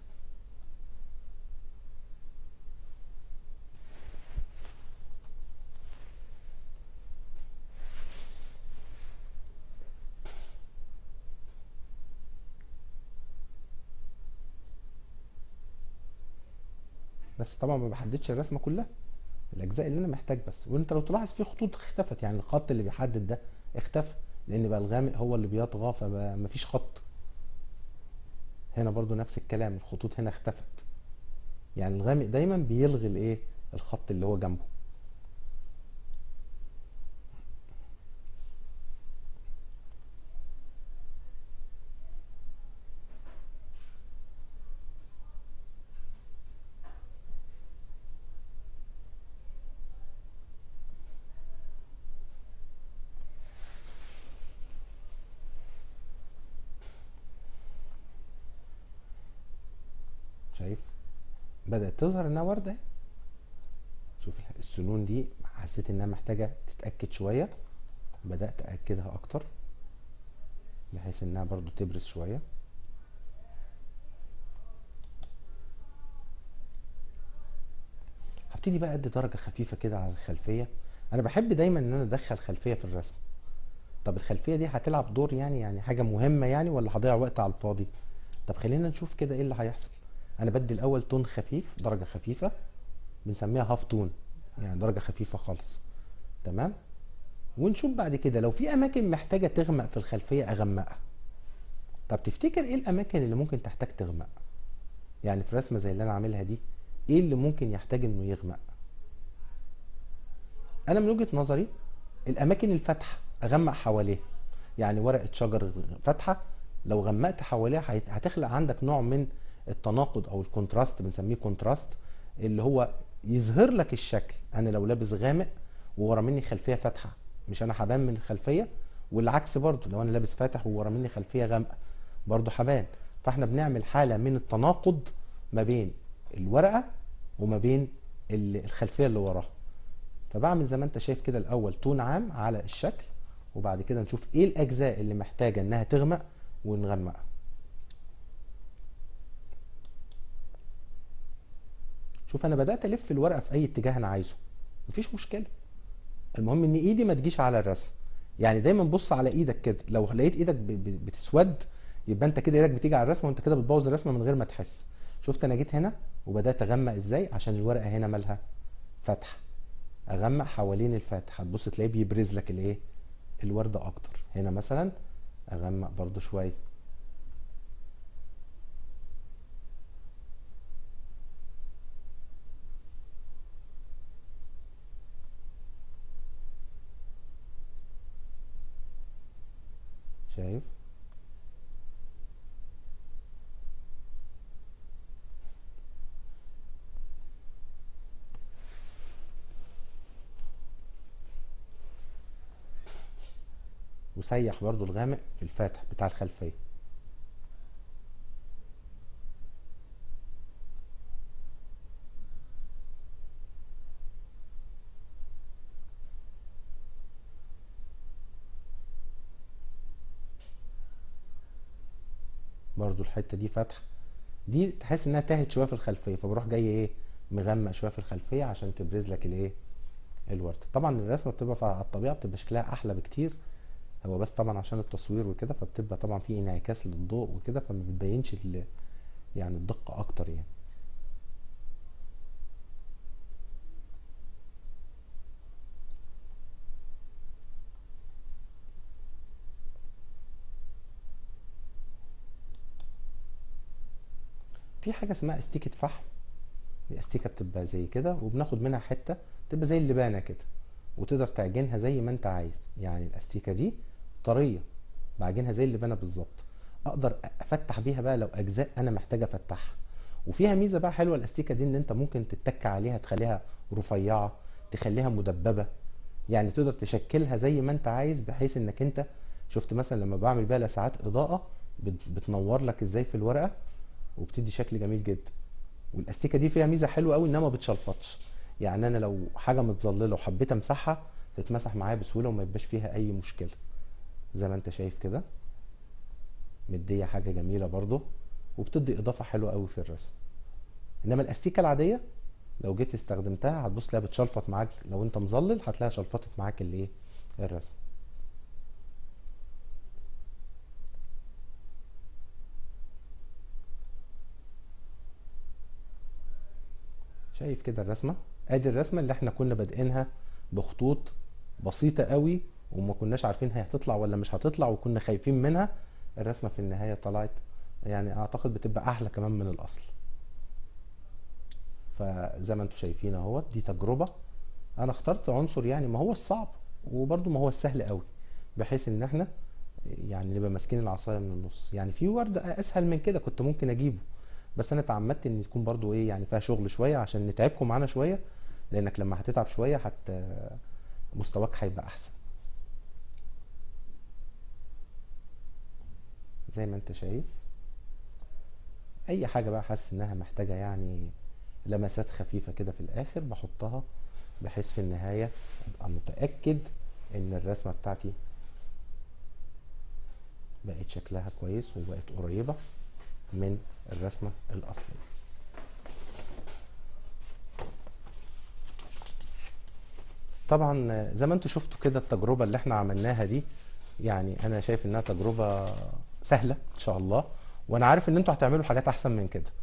بس طبعا ما بحددش الرسمه كلها الاجزاء اللي انا محتاج بس وانت لو تلاحظ في خطوط اختفت يعني الخط اللي بيحدد ده اختفى لان بقى الغامق هو اللي بيطغى فبقى مفيش خط هنا برضو نفس الكلام الخطوط هنا اختفت يعني الغامق دايما بيلغي الايه الخط اللي هو جنبه شايف بدأت تظهر انها وردة اهي. شوف السنون دي حسيت انها محتاجة تتأكد شوية بدأت أأكدها أكتر بحيث انها برضو تبرز شوية هبتدي بقى ادي درجة خفيفة كده على الخلفية انا بحب دايما ان انا ادخل خلفية في الرسم طب الخلفية دي هتلعب دور يعني يعني حاجة مهمة يعني ولا هضيع وقت على الفاضي طب خلينا نشوف كده ايه اللي هيحصل انا بدي الاول تون خفيف درجه خفيفه بنسميها هاف تون يعني درجه خفيفه خالص تمام ونشوف بعد كده لو في اماكن محتاجه تغمق في الخلفيه اغمقها طب تفتكر ايه الاماكن اللي ممكن تحتاج تغمق يعني في رسمه زي اللي انا عاملها دي ايه اللي ممكن يحتاج انه يغمق انا من وجهه نظري الاماكن الفاتحه اغمق حواليها يعني ورقه شجر فاتحه لو غمقت حواليها هيت- هتخلق عندك نوع من التناقض او الكونتراست بنسميه كونتراست اللي هو يظهر لك الشكل انا لو لابس غامق وورا مني خلفيه فاتحه مش انا حبان من الخلفيه والعكس برضو لو انا لابس فاتح وورا مني خلفيه غامقه برضو حبان فاحنا بنعمل حاله من التناقض ما بين الورقه وما بين ال- الخلفيه اللي وراها فبعمل زي ما انت شايف كده الاول تون عام على الشكل وبعد كده نشوف ايه الاجزاء اللي محتاجه انها تغمق ونغمقها شوف انا بدات الف الورقه في اي اتجاه انا عايزه مفيش مشكله المهم ان ايدي ما تجيش على الرسم يعني دايما بص على ايدك كده لو لقيت ايدك ب- ب- بتسود يبقى انت كده ايدك بتيجي على الرسمه وانت كده بتبوظ الرسمه من غير ما تحس شفت انا جيت هنا وبدات اغمق ازاي عشان الورقه هنا مالها فاتحه اغمق حوالين الفاتح هتبص تلاقيه بيبرز لك الايه الورده اكتر هنا مثلا اغمق برضو شويه شايف وسيح برضو الغامق في الفاتح بتاع الخلفيه برضو الحته دي فاتحه دي تحس انها تاهت شويه في الخلفيه فبروح جاي ايه مغمق شويه في الخلفيه عشان تبرز لك الايه الورد طبعا الرسمه بتبقى ف- على الطبيعه بتبقى شكلها احلى بكتير هو بس طبعا عشان التصوير وكده فبتبقى طبعا في انعكاس للضوء وكده فما بتبينش ال- يعني الدقه اكتر يعني في حاجه اسمها استيكه فحم دي استيكه بتبقى زي كده وبناخد منها حته بتبقى زي اللبانه كده وتقدر تعجنها زي ما انت عايز يعني الاستيكه دي طريه بعجنها زي اللبانه بالظبط اقدر افتح بيها بقى لو اجزاء انا محتاج افتحها وفيها ميزه بقى حلوه الاستيكه دي ان انت ممكن تتك عليها تخليها رفيعه تخليها مدببه يعني تقدر تشكلها زي ما انت عايز بحيث انك انت شفت مثلا لما بعمل بيها لساعات اضاءه بت- بتنور لك ازاي في الورقه وبتدي شكل جميل جدا والاستيكه دي فيها ميزه حلوه قوي انها ما بتشلفطش يعني انا لو حاجه متظلله وحبيت امسحها تتمسح معايا بسهوله وما يبقاش فيها اي مشكله زي ما انت شايف كده مديه حاجه جميله برضو وبتدي اضافه حلوه قوي في الرسم انما الاستيكه العاديه لو جيت استخدمتها هتبص تلاقيها بتشلفط معاك لو انت مظلل هتلاقيها شلفطت معاك الايه الرسم شايف كده الرسمه ادي الرسمه اللي احنا كنا بادئينها بخطوط بسيطه قوي وما كناش عارفين هي هتطلع ولا مش هتطلع وكنا خايفين منها الرسمه في النهايه طلعت يعني اعتقد بتبقى احلى كمان من الاصل فزي ما انتم شايفين اهوت دي تجربه انا اخترت عنصر يعني ما هو الصعب وبرده ما هو السهل قوي بحيث ان احنا يعني نبقى ماسكين العصايه من النص يعني في ورد اسهل من كده كنت ممكن اجيبه بس انا اتعمدت ان يكون برضو ايه يعني فيها شغل شويه عشان نتعبكم معانا شويه لانك لما هتتعب شويه حتى مستواك هيبقى احسن زي ما انت شايف اي حاجه بقى حاسس انها محتاجه يعني لمسات خفيفه كده في الاخر بحطها بحيث في النهايه ابقى متاكد ان الرسمه بتاعتي بقت شكلها كويس وبقت قريبه من الرسمه الاصليه طبعا زي ما انتم شفتوا كده التجربه اللي احنا عملناها دي يعني انا شايف انها تجربه سهله ان شاء الله وانا عارف ان انتوا هتعملوا حاجات احسن من كده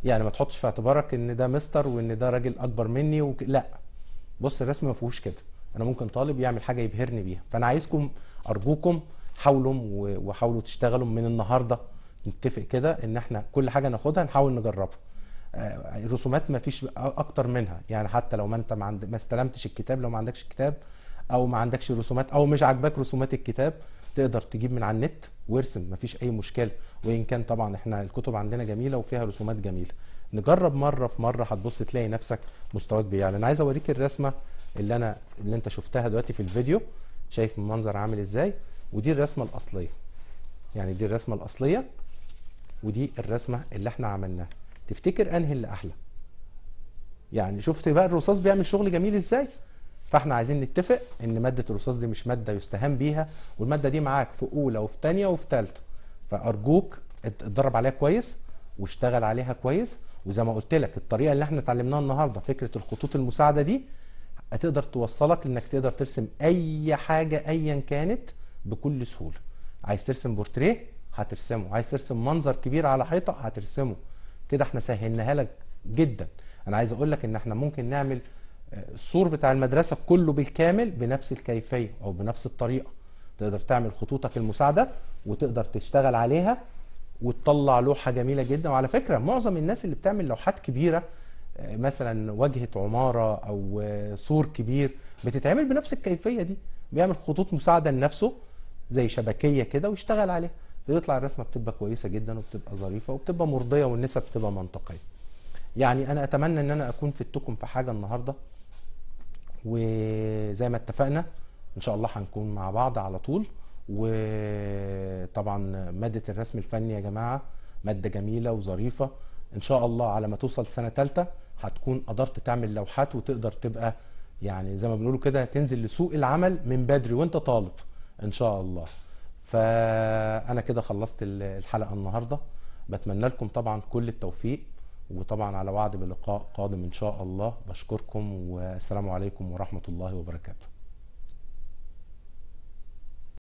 يعني ما تحطش في اعتبارك ان ده مستر وان ده راجل اكبر مني وك... لا بص الرسم ما فيهوش كده انا ممكن طالب يعمل حاجه يبهرني بيها فانا عايزكم ارجوكم حاولوا و- وحاولوا تشتغلوا من النهارده نتفق كده ان احنا كل حاجه ناخدها نحاول نجربها آه، الرسومات ما فيش اكتر منها يعني حتى لو ما انت ما, عند... ما استلمتش الكتاب لو ما عندكش الكتاب او ما عندكش رسومات او مش عاجباك رسومات الكتاب تقدر تجيب من على النت وارسم مفيش اي مشكله وان كان طبعا احنا الكتب عندنا جميله وفيها رسومات جميله نجرب مره في مره هتبص تلاقي نفسك مستواك بيعلى انا عايز اوريك الرسمه اللي انا اللي انت شفتها دلوقتي في الفيديو شايف المنظر عامل ازاي ودي الرسمه الاصليه يعني دي الرسمه الاصليه ودي الرسمه اللي احنا عملناها تفتكر انهي اللي احلى يعني شفت بقى الرصاص بيعمل شغل جميل ازاي فاحنا عايزين نتفق ان ماده الرصاص دي مش ماده يستهان بيها والماده دي معاك في اولى وفي ثانيه وفي ثالثه فارجوك ات- اتدرب عليها كويس واشتغل عليها كويس وزي ما قلت لك الطريقه اللي احنا اتعلمناها النهارده فكره الخطوط المساعده دي هتقدر توصلك لانك تقدر ترسم اي حاجه ايا كانت بكل سهوله عايز ترسم بورتريه هترسمه عايز ترسم منظر كبير على حيطه هترسمه كده احنا سهلناها لك جدا انا عايز اقول لك ان احنا ممكن نعمل آه، السور بتاع المدرسه كله بالكامل بنفس الكيفيه او بنفس الطريقه تقدر تعمل خطوطك المساعده وتقدر تشتغل عليها وتطلع لوحه جميله جدا وعلى فكره معظم الناس اللي بتعمل لوحات كبيره آه، مثلا واجهه عماره او آه، سور كبير بتتعمل بنفس الكيفيه دي بيعمل خطوط مساعده لنفسه زي شبكيه كده ويشتغل عليها فيطلع الرسمه بتبقى كويسه جدا وبتبقى ظريفه وبتبقى مرضيه والنسب بتبقى منطقيه يعني انا اتمنى ان انا اكون فدتكم في حاجه النهارده وزي ما اتفقنا ان شاء الله هنكون مع بعض على طول وطبعا ماده الرسم الفني يا جماعه ماده جميله وظريفه ان شاء الله على ما توصل سنه ثالثه هتكون قدرت تعمل لوحات وتقدر تبقى يعني زي ما بنقولوا كده تنزل لسوق العمل من بدري وانت طالب ان شاء الله فانا كده خلصت الحلقه النهارده بتمنى لكم طبعا كل التوفيق وطبعا على وعد بلقاء قادم ان شاء الله بشكركم والسلام عليكم ورحمه الله وبركاته